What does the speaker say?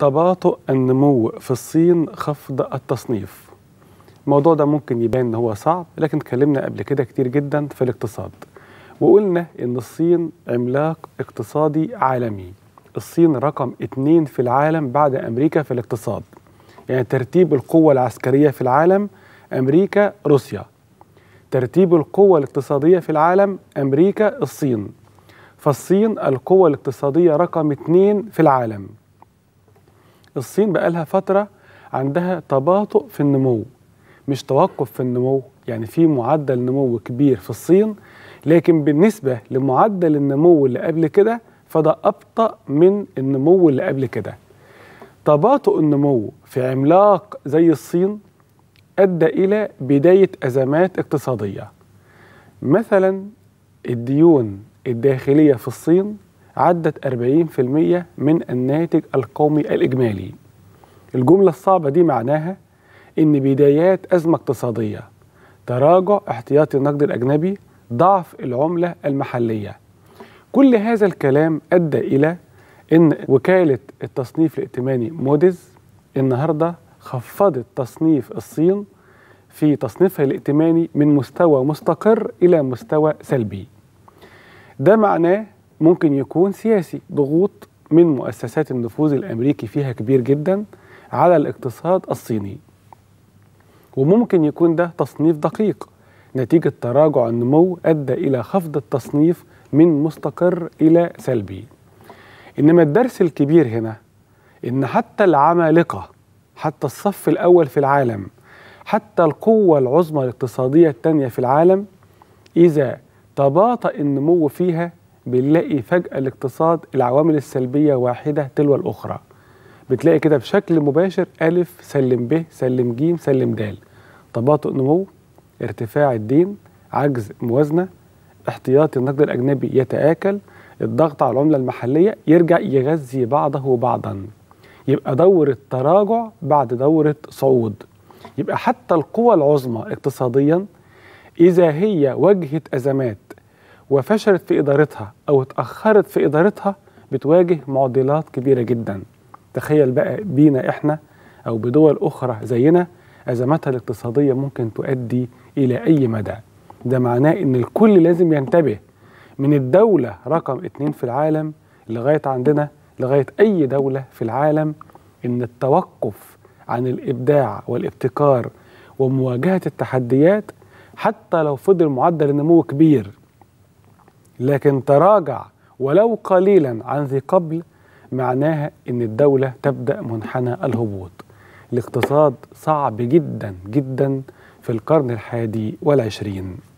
تباطؤ النمو في الصين خفض التصنيف الموضوع ده ممكن يبان ان هو صعب لكن اتكلمنا قبل كده كتير جدا في الاقتصاد وقلنا ان الصين عملاق اقتصادي عالمي الصين رقم اتنين في العالم بعد امريكا في الاقتصاد يعني ترتيب القوة العسكرية في العالم امريكا روسيا ترتيب القوة الاقتصادية في العالم امريكا الصين فالصين القوة الاقتصادية رقم اتنين في العالم الصين بقالها فترة عندها تباطؤ في النمو مش توقف في النمو يعني في معدل نمو كبير في الصين لكن بالنسبة لمعدل النمو اللي قبل كده فده أبطأ من النمو اللي قبل كده تباطؤ النمو في عملاق زي الصين أدى إلى بداية أزمات اقتصادية مثلا الديون الداخلية في الصين عدت 40% من الناتج القومي الإجمالي الجملة الصعبة دي معناها إن بدايات أزمة اقتصادية تراجع احتياطي النقد الأجنبي ضعف العملة المحلية كل هذا الكلام أدى إلى إن وكالة التصنيف الائتماني موديز النهاردة خفضت تصنيف الصين في تصنيفها الائتماني من مستوى مستقر إلى مستوى سلبي ده معناه ممكن يكون سياسي ضغوط من مؤسسات النفوذ الامريكي فيها كبير جدا على الاقتصاد الصيني وممكن يكون ده تصنيف دقيق نتيجة تراجع النمو أدى إلى خفض التصنيف من مستقر إلى سلبي إنما الدرس الكبير هنا إن حتى العمالقة حتى الصف الأول في العالم حتى القوة العظمى الاقتصادية الثانية في العالم إذا تباطأ النمو فيها بنلاقي فجأة الاقتصاد العوامل السلبية واحدة تلو الأخرى بتلاقي كده بشكل مباشر ألف سلم ب سلم ج سلم د تباطؤ نمو ارتفاع الدين عجز موازنة احتياطي النقد الأجنبي يتآكل الضغط على العملة المحلية يرجع يغذي بعضه بعضا يبقى دورة تراجع بعد دورة صعود يبقى حتى القوى العظمى اقتصاديا إذا هي واجهت أزمات وفشلت في إدارتها أو اتأخرت في إدارتها بتواجه معضلات كبيرة جدا تخيل بقى بينا إحنا أو بدول أخرى زينا أزماتها الاقتصادية ممكن تؤدي إلى أي مدى ده معناه إن الكل لازم ينتبه من الدولة رقم اتنين في العالم لغاية عندنا لغاية أي دولة في العالم إن التوقف عن الإبداع والابتكار ومواجهة التحديات حتى لو فضل معدل النمو كبير لكن تراجع ولو قليلا عن ذي قبل معناها ان الدوله تبدا منحنى الهبوط الاقتصاد صعب جدا جدا في القرن الحادي والعشرين